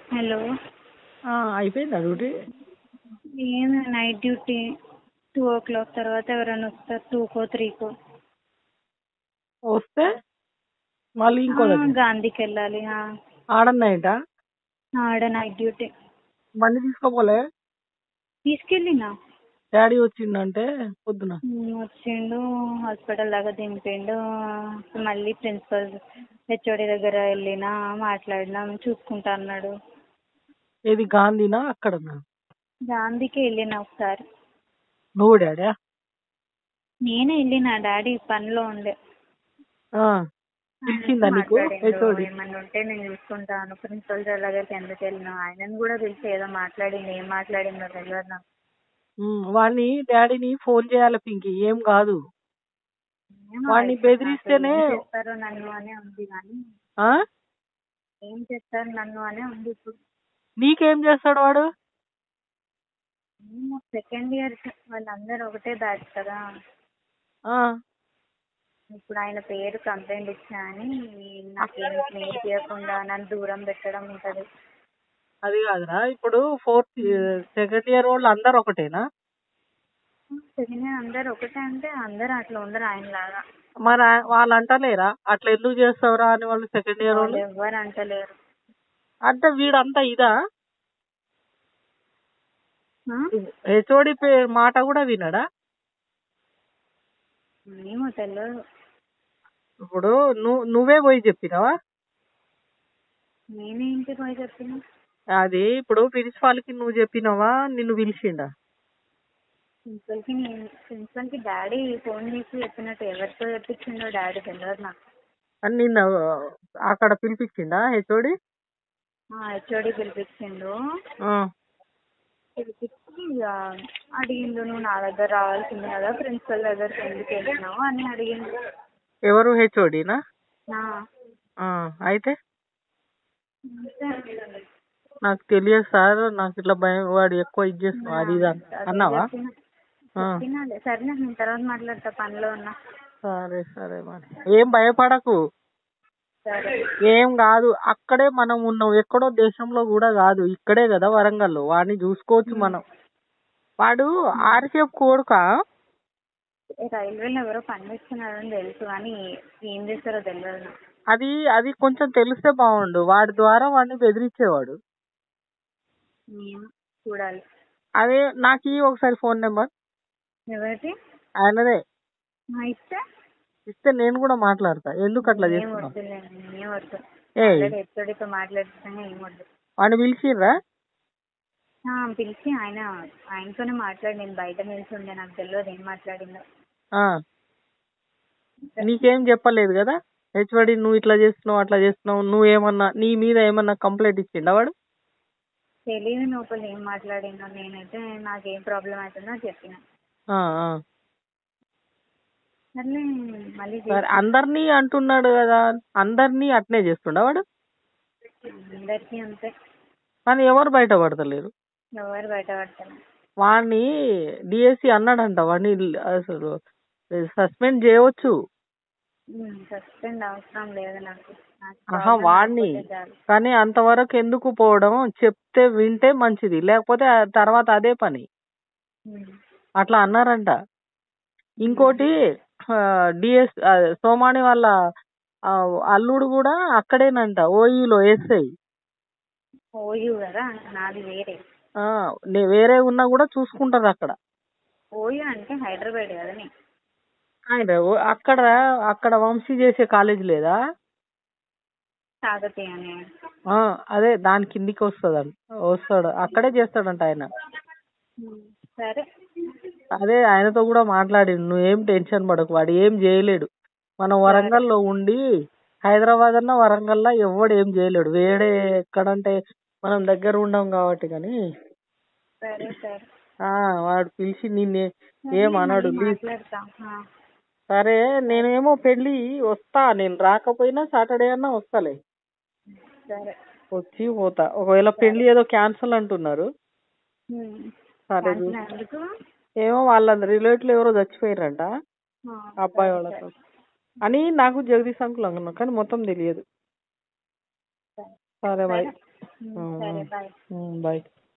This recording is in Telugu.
హలో ఆ, అయిపోయిందా డ్యూటీ ఏం night duty two o'clock తర్వాత ఎవరైనా వస్తారు టూకో త్రీకో వస్తే మళ్ళీ ఇంకో దగ్గర గాంధీకి వెళ్ళాలి ఆ. ఆడన్నాయిట ఆడ నైట్ డ్యూటీ బండి తీసుకోపోలే తీసుకెళ్ళినా డాడీ వచ్చిండంటే పొద్దున ఉమ్, వచ్చిండు హాస్పిటల్ దాకా దింపిండు మళ్ళీ ప్రిన్సిపల్ హెచ్ఓడి దగ్గర వెళ్ళినా మాట్లాడినాం చూసుకుంటా అన్నాడు ఏది గాంధీనా అక్కడనా గాంధీకి వెళ్ళిన ఒకసారి నువ్వు డాడీ నేనే వెళ్ళిన డాడీ పనిలో ఉండే పిలిచిందా నీకు మాట్లాడిండు. హెచ్ఓడి ఏమన్నా ఉంటే నేను చూసుకుంటాను ప్రిన్సిపల్ సార్ దగ్గరికి ఎందుకు వెళ్ళినా ఆయనను కూడా పిలిచి ఏదో మాట్లాడింది ఏం మాట్లాడిందో తెలియదు నాకు వాడిని డాడీని ఫోన్ చేయాలి పింకి ఏం కాదు ఏమో వాడిని అయితే బెదిరిస్తేనే- నాకు ఏం చేస్తారో నన్ను అనే ఉంది కానీ ఆ ఏం చేస్తారు నన్ను అనే ఉంది ఇప్పుడు నీకేం చేస్తాడు వాడు సెకండ్ ఇయర్ వాళ్ళందరూ ఒకటే బ్యాచ్ కదా ఆ ఇప్పుడు ఆయన పేరు కంప్లైంట్ ఇచ్చా అని నాకేం నేర్పించకుండా నన్ను దూరం పెట్టడం ఉంటది అది కాదురా ఇప్పుడు ఫోర్త్ సెకండ్ ఇయర్ వాళ్ళు అందరు ఒకటేనా సెకండ్ ఇయర్ అందరు ఒకటే అంటే అందరూ అట్లా ఉండరు ఆయన లాగా మరి ఆ- వాళ్ళు అంటలేరా అట్లా ఎందుకు చేస్తావురా అని వాళ్ళు సెకండ్ ఇయర్ వాళ్ళు వాళ్ళు ఎవ్వరు అంటలేరు అంటే వీడంతా ఇదా ఆ? హెచ్ఓడి పేరు మాట కూడా వినడా ఏమో తెలియదు ఇప్పుడు నువ్వు నువ్వే పోయి చెప్పినావా నేనే ఇంటికి పోయి చెప్పిన అది ఇప్పుడు ప్రిన్సిపాల్ కి నువ్వు చెప్పినావా నిన్ను పిలిచిండా ప్రిన్సిపల్ కి నేను ప్రిన్సిపల్ కి డాడీ ఫోన్ చేసి చెప్పినట్టు ఎవరితో చెప్పించిండో డాడీ తెలియదు నాకు అని నిన్న అక్కడ పిలిపించిండా హెచ్ఓడి హెచ్ఓడి పిలిపించిండు పిలిపించి ఇక అడిగిండు నువ్వు నా దగ్గర రావాల్సింది కదా ప్రిన్సిపల్ దగ్గరికి ఎందుకు వెళ్ళినావు అని అడిగిండు ఎవరు హెచ్ఓడినా నా అయితే అంతే. నాకు తెలియదు సార్ నాకు ఇట్లా భయం వాడు ఎక్కువ ఇది చేస్తున్నావు అది ఇది అన్న- అదే అన్నావా చెప్పిన. ఆ. చెప్పినాలే సరే నేను తర్వాత మాట్లాడతా పనిలో ఉన్నా సరే సరే మరి ఏం భయపడకు సరే ఏం కాదు అక్కడే మనం ఉన్నాం ఎక్కడో దేశంలో కూడా కాదు ఇక్కడే కదా వరంగల్లో వాడిని చూసుకోవచ్చు మనం వాడు ఆర్కేఫ్ కోడుక రైల్వేలో ఎవరో పని చేస్తున్నారని తెలుసు కానీ ఏం చేస్తారో తెలియదు నాకు. అది అది కొంచెం తెలిస్తే బాగుండు వాడి ద్వారా వాడిని బెదిరించేవాడు ఏమో చూడాలి అదే నాకు ఈ ఒకసారి ఫోన్ నెంబర్ ఎవరిది ఆయనదే ఆ, ఇస్తే ఇస్తే నేను కూడా మాట్లాడతా ఎందుకు అట్లా ఏం చేస్తున్నావు వద్దులే ఏం వద్దు ఏ ఆల్రెడీ హెచ్ఓడితో మాట్లాడుతున్నా ఏం వద్దు వాడిని పిలిచిర్రా ఆ, పిలిచి ఆయన ఆయనతోనే మాట్లాడి నేను బయట నిల్చుండే నాకు తెలియదు ఏం మాట్లాడిందో ఆ. నీకేం చెప్పలేదు కదా హెచ్ఓడి నువ్వు ఇట్లా చేస్తున్నావు అట్లా చేస్తున్నావు నువ్వేమన్నా నీ మీద ఏమన్నా కంప్లైంట్ ఇచ్చిండా వాడు తెలియదు లోపల ఏం మాట్లాడిందో నేనైతే నాకేం ప్రాబ్లం అవుతుందో చెప్పిన ఆ, ఆ. సర్లే మళ్ళీ సరే అందరినీ అంటున్నాడు కదా అందరినీ అట్నే చేస్తుండా వాడు అందరికీ అంతే కానీ ఎవరు బయట పడతలేరు ఎవరు బయట పడతారు వాడిని డిఎస్సి అన్నాడంట వాడిని అసలు సస్పెండ్ చేయవచ్చు సస్పెండ్ అవసరం లేదు నాకు నాకు ఆహా problem వాడిని లేకపోతే చాలు. కానీ అంతవరకు ఎందుకు పోవడం చెప్తే వింటే మంచిది లేకపోతే ఆ తర్వాత అదే పని ఉమ్. అట్లా అన్నారంట ఇంకోటి డిఎస్ సోమాని వాళ్ళ ఆ, అల్లుడు కూడా అక్కడేనంట ఓయూలో ఎస్ఐ ఓయూ కదా నాది వేరే వేరే ఉన్నా కూడా చూసుకుంటారు అక్కడ ఓయూ అంటే హైదరాబాద్ కదా నీ ఆయన ఓ- అక్కడ అక్కడ వంశీ చేసే కాలేజ్ లేదా కాకతీయ అని ఆ, అదే దాని కిందికి వస్తుంది వస్తాడు అక్కడే చేస్తాడంట ఆయన ఉమ్. సరే అదే ఆయనతో కూడా మాట్లాడి నువ్వేం టెన్షన్ పడకు వాడు ఏం చేయలేడు మనం వరంగల్లో ఉండి హైదరాబాద్ అన్న వరంగల్లో ఎవడు ఏం చేయలేడు వేరే ఎక్కడంటే మనం దగ్గర ఉండం కాబట్టి కానీ సరే సరే ఆ వాడు పిలిచి నిన్నే ఏం అనడు మళ్ళీ మాట్లాడతా ఆ. సరే నేనేమో పెళ్లి వస్తా నేను రాకపోయినా సాటర్డే అన్నా వస్తాలే సరే వచ్చి పోతా ఒకవేళ పెళ్లి ఏదో క్యాన్సిల్ అంటున్నారు ఉమ్. సరే క్యాన్సిల్ చూ- ఎందుకు ఏమో వాళ్ళ రిలేటివ్ ఎవరో చచ్చిపోయారంట ఆ, అబ్బాయి సరే, వాళ్ళతో సరే. అని నాకు జగదీశ్ అంకుల్ అనుకున్నా కానీ మొత్తం తెలియదు సరే. సరే మరి ఉమ్, సరే బాయ్ బాయ్